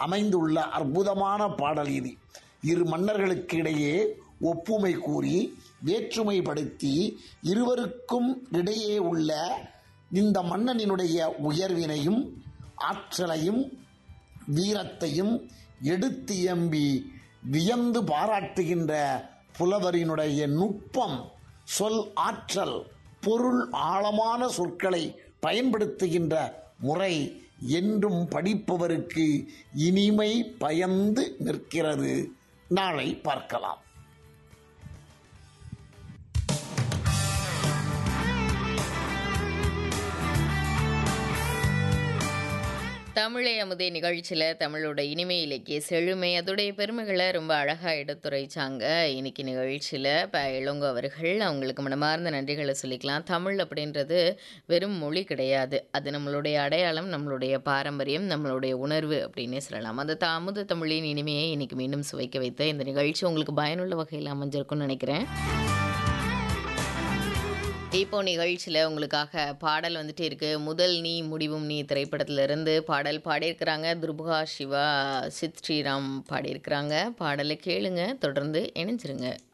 அமைந்துள்ள அற்புதமான பாடல் இது இரு மன்னர்களுக்கு இடையே ஒப்புமை கூறி வேற்றுமைப்படுத்தி இருவருக்கும் இடையே உள்ள இந்த மன்னனினுடைய உயர்வினையும் ஆற்றலையும் வீரத்தையும் எடுத்து எம்பி வியந்து பாராட்டுகின்ற புலவரினுடைய நுட்பம் சொல் ஆற்றல் பொருள் ஆழமான சொற்களை பயன்படுத்துகின்ற முறை என்றும் படிப்பவருக்கு இனிமை பயந்து நிற்கிறது நாளை பார்க்கலாம் தமிழை அமுதே நிகழ்ச்சியில் தமிழோட இனிமை இலக்கிய செழுமை அதோடைய பெருமைகளை ரொம்ப அழகாக எடுத்துரைச்சாங்க இன்னைக்கு நிகழ்ச்சியில் இப்போ இளங்கோ அவர்கள் அவங்களுக்கு மனமார்ந்த நன்றிகளை சொல்லிக்கலாம் தமிழ் அப்படின்றது வெறும் மொழி கிடையாது அது நம்மளுடைய அடையாளம் நம்மளுடைய பாரம்பரியம் நம்மளுடைய உணர்வு அப்படின்னே சொல்லலாம் அந்த த அமுத தமிழின் இனிமையை இன்னைக்கு மீண்டும் சுவைக்க வைத்த இந்த நிகழ்ச்சி உங்களுக்கு பயனுள்ள வகையில் அமைஞ்சிருக்கும்னு நினைக்கிறேன் இப்போ நிகழ்ச்சியில் உங்களுக்காக பாடல் வந்துட்டு இருக்கு முதல் நீ முடிவும் நீ திரைப்படத்திலிருந்து பாடல் பாடியிருக்கிறாங்க துர்புகா சிவா சித் ஸ்ரீராம் பாடியிருக்கிறாங்க பாடலை கேளுங்க தொடர்ந்து இணைஞ்சிருங்க